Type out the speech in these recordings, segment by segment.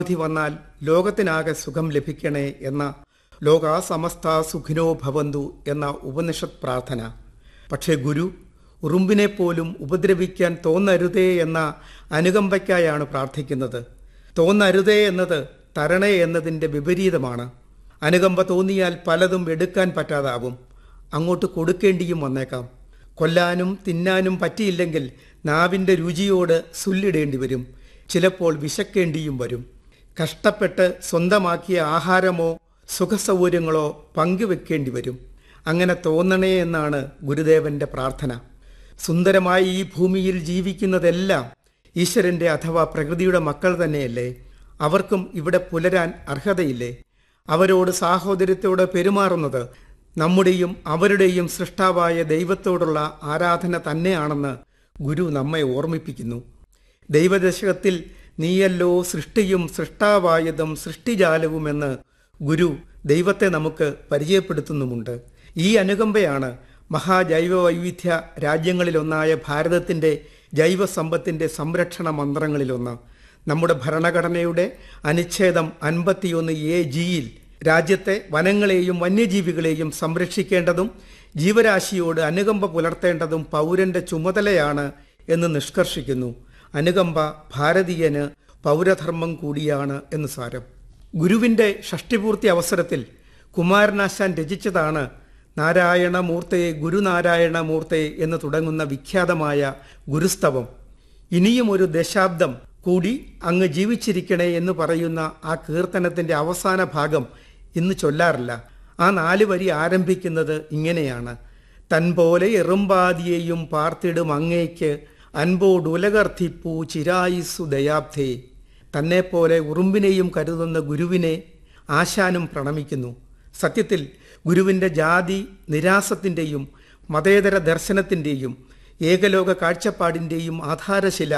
വിധി വന്നാൽ ലോകത്തിനാകെ സുഖം ലഭിക്കണേ എന്ന ലോകാ സമസ്ത സുഖിനോ ഭവന്തു എന്ന ഉപനിഷത് പ്രാർത്ഥന പക്ഷേ ഗുരു ഉറുമ്പിനെ പോലും ഉപദ്രവിക്കാൻ തോന്നരുതേ എന്ന അനുകമ്പയ്ക്കായാണ് പ്രാർത്ഥിക്കുന്നത് തോന്നരുതേ എന്നത് തരണേ എന്നതിൻ്റെ വിപരീതമാണ് അനുകമ്പ തോന്നിയാൽ പലതും എടുക്കാൻ പറ്റാതാവും അങ്ങോട്ട് കൊടുക്കേണ്ടിയും വന്നേക്കാം കൊല്ലാനും തിന്നാനും പറ്റിയില്ലെങ്കിൽ നാവിൻ്റെ രുചിയോട് സുല്ലിടേണ്ടി വരും ചിലപ്പോൾ വിശക്കേണ്ടിയും വരും കഷ്ടപ്പെട്ട് സ്വന്തമാക്കിയ ആഹാരമോ സുഖസൗകര്യങ്ങളോ പങ്കുവെക്കേണ്ടി വരും അങ്ങനെ തോന്നണേ എന്നാണ് ഗുരുദേവന്റെ പ്രാർത്ഥന സുന്ദരമായി ഈ ഭൂമിയിൽ ജീവിക്കുന്നതെല്ലാം ഈശ്വരന്റെ അഥവാ പ്രകൃതിയുടെ മക്കൾ തന്നെയല്ലേ അവർക്കും ഇവിടെ പുലരാൻ അർഹതയില്ലേ അവരോട് സാഹോദര്യത്തോടെ പെരുമാറുന്നത് നമ്മുടെയും അവരുടെയും സൃഷ്ടാവായ ദൈവത്തോടുള്ള ആരാധന തന്നെയാണെന്ന് ഗുരു നമ്മെ ഓർമ്മിപ്പിക്കുന്നു ദൈവദശകത്തിൽ നീയല്ലോ സൃഷ്ടിയും സൃഷ്ടാവായതും സൃഷ്ടിജാലവുമെന്ന് ഗുരു ദൈവത്തെ നമുക്ക് പരിചയപ്പെടുത്തുന്നുമുണ്ട് ഈ അനുകമ്പയാണ് മഹാജൈവ വൈവിധ്യ രാജ്യങ്ങളിലൊന്നായ ഭാരതത്തിൻ്റെ ജൈവസമ്പത്തിൻ്റെ സംരക്ഷണ മന്ത്രങ്ങളിലൊന്ന് നമ്മുടെ ഭരണഘടനയുടെ അനുച്ഛേദം അൻപത്തിയൊന്ന് എ ജിയിൽ രാജ്യത്തെ വനങ്ങളെയും വന്യജീവികളെയും സംരക്ഷിക്കേണ്ടതും ജീവരാശിയോട് അനുകമ്പ പുലർത്തേണ്ടതും പൗരന്റെ ചുമതലയാണ് എന്ന് നിഷ്കർഷിക്കുന്നു അനുകമ്പ ഭാരതീയന് പൗരധർമ്മം കൂടിയാണ് എന്ന് സാരം ഗുരുവിന്റെ ഷഷ്ടിപൂർത്തി അവസരത്തിൽ കുമാരനാശാൻ രചിച്ചതാണ് നാരായണമൂർത്തെ ഗുരുനാരായണമൂർത്തെ എന്ന് തുടങ്ങുന്ന വിഖ്യാതമായ ഗുരുസ്തവം ഇനിയും ഒരു ദശാബ്ദം കൂടി അങ്ങ് ജീവിച്ചിരിക്കണേ എന്ന് പറയുന്ന ആ കീർത്തനത്തിന്റെ അവസാന ഭാഗം ഇന്ന് ചൊല്ലാറില്ല ആ നാല് വരി ആരംഭിക്കുന്നത് ഇങ്ങനെയാണ് തൻപോലെ എറുമ്പാതിയെയും പാർത്തിടും അങ്ങേക്ക് അൻപോടുലകർത്തിപ്പൂ ചിരായുസ്സു ദയാബ്ധേ തന്നെപ്പോലെ ഉറുമ്പിനെയും കരുതുന്ന ഗുരുവിനെ ആശാനും പ്രണമിക്കുന്നു സത്യത്തിൽ ഗുരുവിൻ്റെ ജാതി നിരാസത്തിൻ്റെയും മതേതര ദർശനത്തിൻ്റെയും ഏകലോക കാഴ്ചപ്പാടിൻ്റെയും ആധാരശില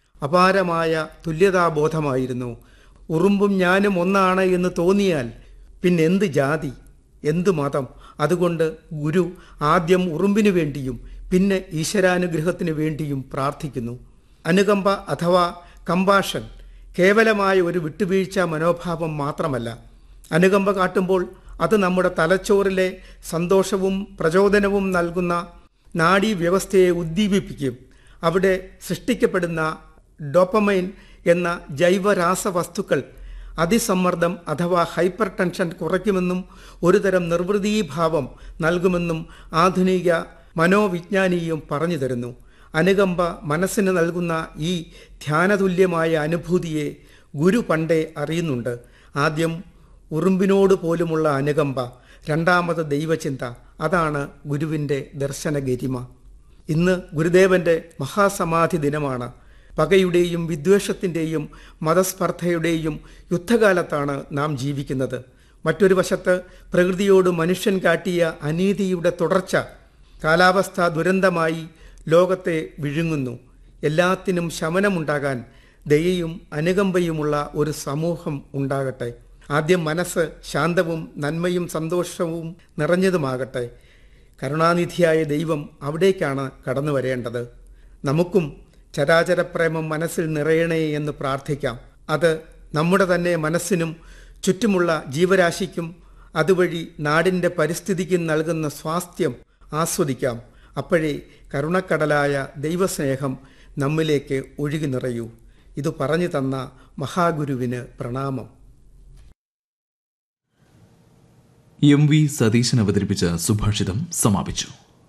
അപാരമായ തുല്യതാബോധമായിരുന്നു ഉറുമ്പും ഞാനും ഒന്നാണ് എന്ന് തോന്നിയാൽ പിന്നെ എന്ത് ജാതി എന്ത് മതം അതുകൊണ്ട് ഗുരു ആദ്യം ഉറുമ്പിനു വേണ്ടിയും പിന്നെ ഈശ്വരാനുഗ്രഹത്തിനു വേണ്ടിയും പ്രാർത്ഥിക്കുന്നു അനുകമ്പ അഥവാ കമ്പാഷൻ കേവലമായ ഒരു വിട്ടുവീഴ്ച മനോഭാവം മാത്രമല്ല അനുകമ്പ കാട്ടുമ്പോൾ അത് നമ്മുടെ തലച്ചോറിലെ സന്തോഷവും പ്രചോദനവും നൽകുന്ന നാഡീവ്യവസ്ഥയെ ഉദ്ദീപിപ്പിക്കും അവിടെ സൃഷ്ടിക്കപ്പെടുന്ന ഡോപ്പമൈൻ എന്ന ജൈവരാസവസ്തുക്കൾ അതിസമ്മർദ്ദം അഥവാ ഹൈപ്പർ ടെൻഷൻ കുറയ്ക്കുമെന്നും ഒരുതരം നിർവൃതീഭാവം നൽകുമെന്നും ആധുനിക മനോവിജ്ഞാനിയും പറഞ്ഞു തരുന്നു അനുകമ്പ മനസ്സിന് നൽകുന്ന ഈ ധ്യാനതുല്യമായ അനുഭൂതിയെ ഗുരു പണ്ടേ അറിയുന്നുണ്ട് ആദ്യം ഉറുമ്പിനോട് പോലുമുള്ള അനുകമ്പ രണ്ടാമത് ദൈവചിന്ത അതാണ് ഗുരുവിൻ്റെ ദർശന ഗരിമ ഇന്ന് ഗുരുദേവന്റെ മഹാസമാധി ദിനമാണ് പകയുടെയും വിദ്വേഷത്തിൻ്റെയും മതസ്പർദ്ധയുടെയും യുദ്ധകാലത്താണ് നാം ജീവിക്കുന്നത് മറ്റൊരു വശത്ത് പ്രകൃതിയോട് മനുഷ്യൻ കാട്ടിയ അനീതിയുടെ തുടർച്ച കാലാവസ്ഥാ ദുരന്തമായി ലോകത്തെ വിഴുങ്ങുന്നു എല്ലാത്തിനും ശമനമുണ്ടാകാൻ ദയയും അനുകമ്പയുമുള്ള ഒരു സമൂഹം ഉണ്ടാകട്ടെ ആദ്യം മനസ്സ് ശാന്തവും നന്മയും സന്തോഷവും നിറഞ്ഞതുമാകട്ടെ കരുണാനിധിയായ ദൈവം അവിടേക്കാണ് കടന്നു വരേണ്ടത് നമുക്കും ചരാചരപ്രേമം മനസ്സിൽ നിറയണേ എന്ന് പ്രാർത്ഥിക്കാം അത് നമ്മുടെ തന്നെ മനസ്സിനും ചുറ്റുമുള്ള ജീവരാശിക്കും അതുവഴി നാടിൻ്റെ പരിസ്ഥിതിക്കും നൽകുന്ന സ്വാസ്ഥ്യം ആസ്വദിക്കാം അപ്പോഴേ കരുണക്കടലായ ദൈവസ്നേഹം നമ്മിലേക്ക് ഒഴുകി നിറയൂ ഇത് പറഞ്ഞു തന്ന മഹാഗുരുവിന് പ്രണാമം എം വി സതീശൻ അവതരിപ്പിച്ച സുഭാഷിതം സമാപിച്ചു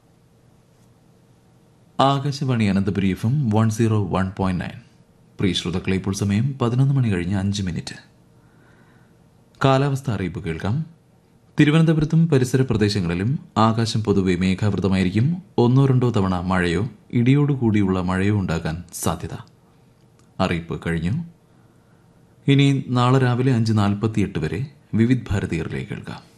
Akashvani Ananthapuri F M one zero one point nine പ്രിയ ശ്രോതാക്കളെ ഇപ്പോൾ സമയം പതിനൊന്ന് മണി കഴിഞ്ഞ് അഞ്ച് മിനിറ്റ് കാലാവസ്ഥ അറിയിപ്പ് കേൾക്കാം തിരുവനന്തപുരത്തും പരിസര പ്രദേശങ്ങളിലും ആകാശം പൊതുവെ മേഘാവൃതമായിരിക്കും ഒന്നോ രണ്ടോ തവണ മഴയോ ഇടിയോടുകൂടിയുള്ള മഴയോ ഉണ്ടാകാൻ സാധ്യത അറിയിപ്പ് കഴിഞ്ഞു ഇനി നാളെ രാവിലെ അഞ്ച് നാൽപ്പത്തിയെട്ട് വരെ വിവിധ് ഭാരതീയറിലേക്ക് കേൾക്കാം